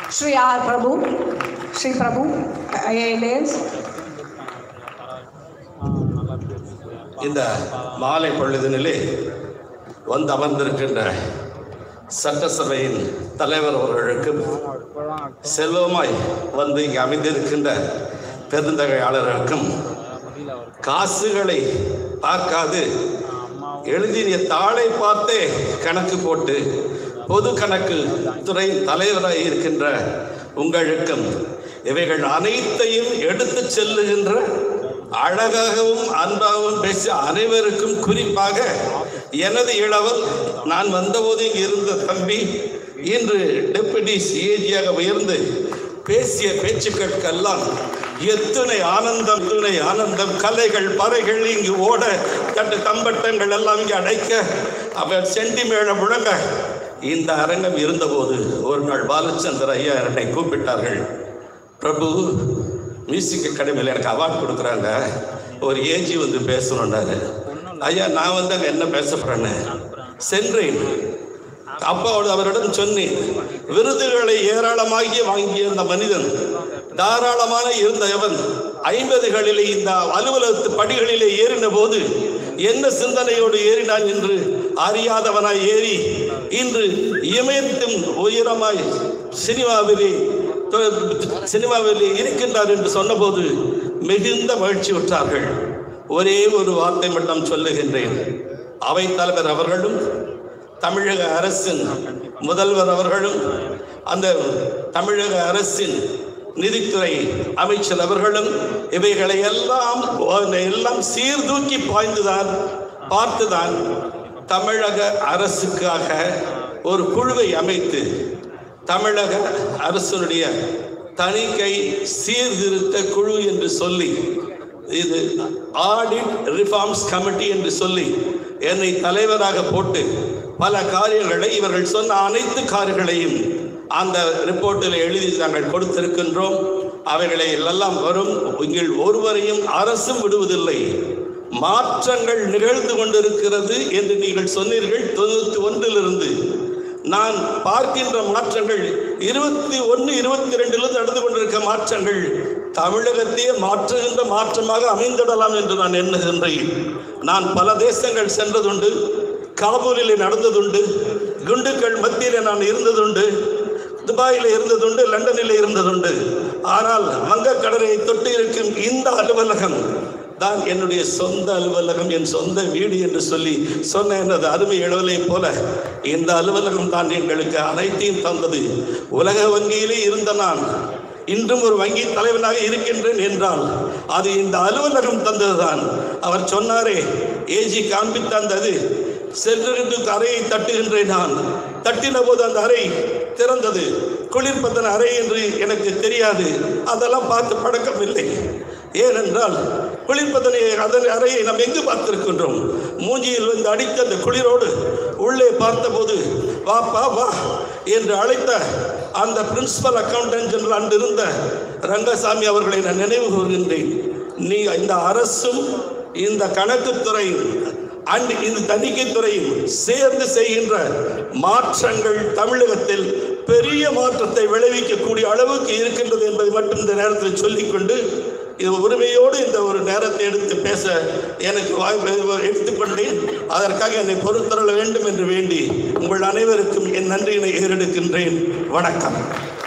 Shri R. Prabhu, Shri Prabhu, IALS. இந்த மாலை பொழுதினிலே வந்து அமர்ந்திருக்கின்ற சட்டசபையின் தலைவர் அவர்களுக்கும் செல்வமாய் வந்து இங்கே அமைந்திருக்கின்ற பெருந்தகையாளர்களுக்கும் காசுகளை பார்க்காது எழுதிய தாளை பார்த்தே கணக்கு போட்டு பொது கணக்கு துறை தலைவராக இருக்கின்ற உங்களுக்கும் இவைகள் அனைத்தையும் எடுத்து செல்லுகின்ற அழகாகவும் அன்பாகவும் பேசிய அனைவருக்கும் குறிப்பாக எனது இளவல் நான் வந்தபோது இங்கு இருந்த தம்பி இன்று டெபுட்டி சிஏஜியாக உயர்ந்து பேசிய பேச்சுக்களுக்கெல்லாம் எத்தனை ஆனந்தம் எத்தனை ஆனந்தம் கலைகள் பறைகள் இங்கு ஓட தட்டு தம்பட்டங்கள் எல்லாம் இங்கே அடைக்க அவர் செண்டிமேளம் முழங்க இந்த அரங்கம் இருந்தபோது ஒரு நாள் பாலச்சந்தர் ஐயா என்னை கூப்பிட்டார்கள் பிரபு மியூசிக் அகாடமியில் எனக்கு அவார்ட் கொடுக்குறாங்க ஒரு ஏஜி வந்து பேசணுன்னாரு ஐயா நான் வந்து அங்கே என்ன பேச போகிறேன்னு சென்றேன் அப்போது அவரிடம் சொன்னேன் விருதுகளை ஏராளமாகி வாங்கிய அந்த மனிதன் தாராளமான இருந்தவன் ஐம்பதுகளிலே இந்த அலுவலகத்து படிகளிலே ஏறின போது என்ன சிந்தனையோடு ஏறினான் என்று அறியாதவனாய் ஏறி இன்று இமயத்தும் உயரமாய் சினிமாவிலே சினிமாவில் இருக்கின்றார் என்று சொன்னபோது மிகுந்த மகிழ்ச்சி உற்றார்கள் ஒரே ஒரு வார்த்தை மட்டும் சொல்லுகின்றேன் அவை தலைவர் அவர்களும் தமிழக அரசின் முதல்வர் அவர்களும் அந்த தமிழக அரசின் நிதித்துறை அமைச்சர் அவர்களும் இவைகளை எல்லாம் எல்லாம் சீர்தூக்கி பாய்ந்துதான் பார்த்துதான் தமிழக அரசுக்காக ஒரு குழுவை அமைத்து தமிழக அரசனுடைய தணிக்கை சீர்திருத்த குழு என்று சொல்லி இது ஆடிட் ரிஃபார்ம்ஸ் கமிட்டி என்று சொல்லி என்னை தலைவராக போட்டு பல காரியங்களை இவர்கள் சொன்ன அனைத்து காரியங்களையும் அந்த ரிப்போர்ட்டில் எழுதி நாங்கள் கொடுத்திருக்கின்றோம் அவைகளை எல்லாம் வரும் நீங்கள் ஒருவரையும் அரசும் விடுவதில்லை மாற்றங்கள் நிகழ்ந்து கொண்டிருக்கிறது என்று நீங்கள் சொன்னீர்கள் தொண்ணூற்றி ஒன்றிலிருந்து நான் பார்க்கின்ற மாற்றங்கள் இருபத்தி ஒன்று இருபத்தி ரெண்டிலிருந்து நடந்து கொண்டிருக்க மாற்றங்கள் தமிழகத்தையே மாற்றுகின்ற மாற்றமாக அமைந்திடலாம் என்று நான் எண்ணுகின்றேன் நான் பல தேசங்கள் சென்றதுண்டு காபூலில் நடந்ததுண்டு குண்டுக்கள் மத்தியில் நான் இருந்ததுண்டு துபாயில் இருந்ததுண்டு லண்டனில் இருந்ததுண்டு ஆனால் வங்கக்கடலை தொட்டு இருக்கும் இந்த அலுவலகம் தான் என்னுடைய சொந்த அலுவலகம் என் சொந்த வீடு என்று சொல்லி சொன்ன எனது அருமை இழவலை போல இந்த அலுவலகம் தான் எங்களுக்கு அனைத்தையும் தந்தது உலக வங்கியிலே இருந்த நான் இன்றும் ஒரு வங்கி தலைவனாக இருக்கின்றேன் என்றால் அது இந்த அலுவலகம் தந்ததுதான் அவர் சொன்னாரே ஏஜி காண்பித்த அந்த அது சென்று அறையை தட்டுகின்றேன் நான் தட்டின போது அந்த அறை திறந்தது குளிர்பதன அறை என்று எனக்கு தெரியாது அதெல்லாம் பார்த்து பழக்கம் இல்லை ஏனென்றால் குளிர்பதனை அதன் அறையை நாம் எங்கு பார்த்திருக்கின்றோம் மூஞ்சியில் வந்து அடித்த அந்த குளிரோடு உள்ளே பார்த்தபோது வா பா வா என்று அழைத்த அந்த பிரின்சிபல் அக்கௌண்டன்ட் ஜெனரல் அன்று இருந்த ரங்கசாமி அவர்களை நான் நினைவு கூறுகின்றேன் நீ இந்த அரசும் இந்த கணக்குத்துறையும் அண்ட் இந்த தணிக்கைத்துறையும் சேர்ந்து செய்கின்ற மாற்றங்கள் தமிழகத்தில் பெரிய மாற்றத்தை விளைவிக்கக்கூடிய அளவுக்கு இருக்கின்றது என்பதை மட்டும் இந்த நேரத்தில் சொல்லிக்கொண்டு இது உரிமையோடு இந்த ஒரு நேரத்தை எடுத்து பேச எனக்கு வாய்ப்பு எடுத்துக்கொண்டேன் அதற்காக என்னை பொறுத்தருள வேண்டும் என்று வேண்டி உங்கள் அனைவருக்கும் என் நன்றியினை ஏறெடுக்கின்றேன் வணக்கம்